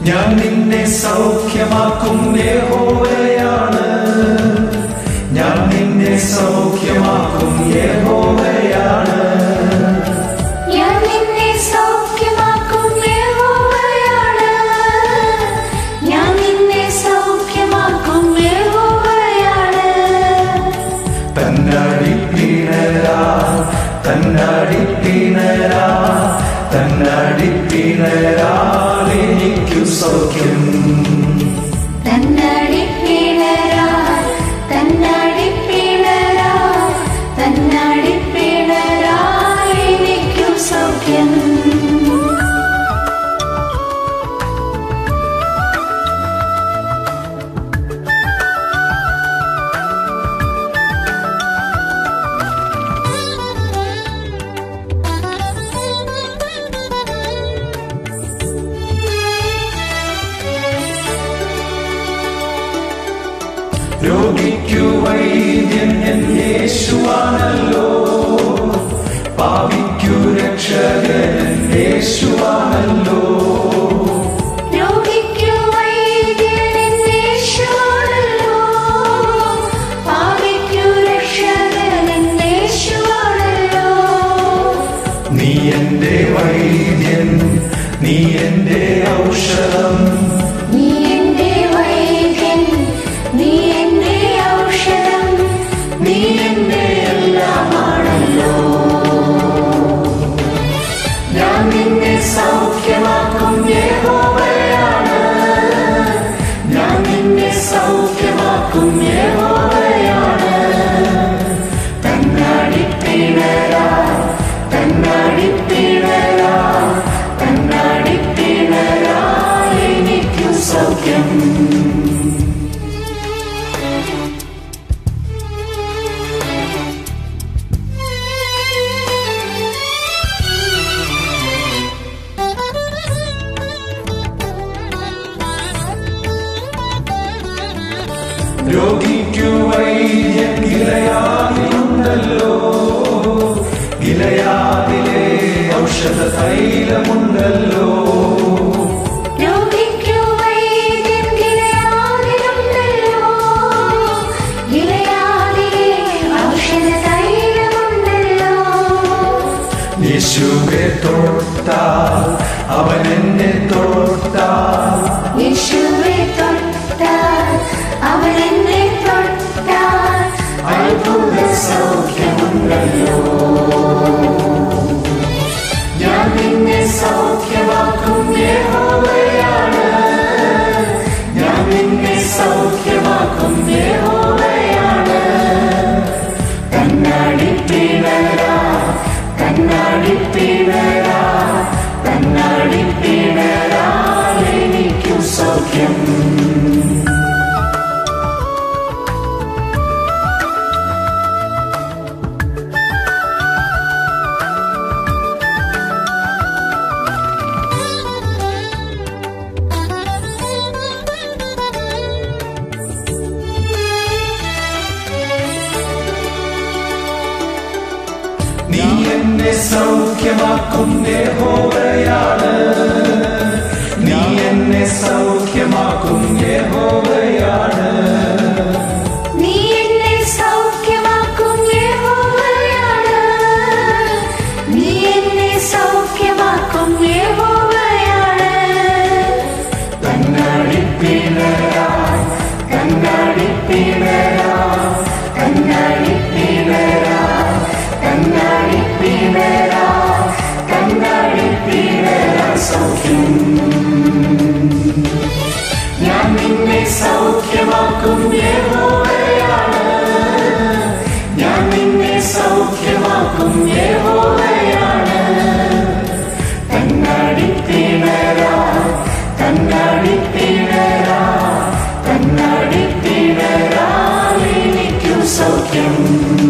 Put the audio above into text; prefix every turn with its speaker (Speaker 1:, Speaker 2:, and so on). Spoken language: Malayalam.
Speaker 1: ഞാൻ നിന്നെ സൗഖ്യമാക്കും യഹോവയാണ് ഞാൻ നിന്നെ സൗഖ്യമാക്കും യഹോവയാണ്
Speaker 2: ഞാൻ നിന്നെ സൗഖ്യമാക്കും യഹോവയാണ് ഞാൻ നിന്നെ സൗഖ്യമാക്കും യഹോവയാണ്
Speaker 1: തന്നടിപ്പിണരാ തന്നടിപ്പിണരാ തന്നടിപ്പിണരാ എനിക്കു സൗഖ്യം
Speaker 2: തന്നടിപ്പിണരാ തന്നടിപ്പിണരാ തന്നടിപ്പിണരാ എനിക്കു സൗഖ്യം
Speaker 1: രോഗിക്കു വൈദ്യൻ എൻ യേശുവാണല്ലോ പാപിക്കു രക്ഷകൻ എൻ യേശുവാണല്ലോ
Speaker 2: രോഗിക്കു വൈദ്യൻ യേശുവാണല്ലോ പാപിക്കു രക്ഷകൻ യേശുവാണല്ലോ
Speaker 1: നീ എന്റെ വൈദ്യൻ നീ എന്റെ ഔഷധം
Speaker 2: നീ എന്റെ വൈദ്യൻ നീ എന്റെ ഔഷധം നീ എന്റെ എല്ലാമാണല്ലോ
Speaker 1: ഞാൻ നിന്നെ സൗഖ്യമാക്കും യഹോവയാണ് ഞാൻ നിന്നെ സൗഖ്യമാക്കും യഹോവയാണ് തന്നടിപ്പിണരാ തന്നടിപ്പിണരാ തന്നടിപ്പിണരാ എനിക്കു സൗഖ്യം രോഗിക്കു വൈദ്യൻ ഗിലയാദിലുണ്ടല്ലോ ഗിലയാദിലെ ഔഷധ തൈലമുണ്ടല്ലോ
Speaker 2: രോഗിക്കു വൈദ്യൻ ഗിലയാദിലുണ്ടല്ലോ ഗിലയാദിലെ ഔഷധ തൈലമുണ്ടല്ലോ
Speaker 1: യേശുവെ തൊട്ടാൽ അവൻ എന്നെ തൊട്ടാൽ
Speaker 2: യേശുവെ തൊട്ടാൽ അവൻ എന്നെ തൊട്ടാൽ
Speaker 1: അത്ഭുത സൗഖ്യമുണ്ടല്ലോ ഞാൻ നിന്നെ സൗഖ്യമാക്കും യഹോവയാണ് ഞാൻ നിന്നെ സൗഖ്യമാക്കും യഹോവയാണ് കണ്ണാടിപ്പിണരാ കണ്ണാടിപ്പിണരാ കണ്ണാടിപ്പിണരാ എനിക്കു സൗഖ്യം നീ എന്നെ സൗഖ്യമാക്കും യഹോവയാണ് നീ എന്നെ സൗഖ്യമാക്കും യഹോവയാണ്
Speaker 2: നീ എന്നെ സൗഖ്യമാക്കും യഹോവയാണ് നീ എന്നെ സൗഖ്യമാക്കും യഹോവയാണ്
Speaker 1: കണ്ണാടിപ്പിണരാ കണ്ണാടിപ്പിണരാ കണ്ണാടിപ്പിണരാ കണ്ണാടിപ്പിണരാ കണ്ണാടിപ്പിണരാ സൗഖ്യം ഞാൻ നിന്നെ സൗഖ്യമാക്കും യഹോവയാണ് ഞാൻ നിന്നെ സൗഖ്യമാക്കും യഹോവയാണ് കണ്ണാടിപ്പിണരാ കണ്ണാടിപ്പിണരാ കണ്ണാടിപ്പിണരാ എനിക്കു സൗഖ്യം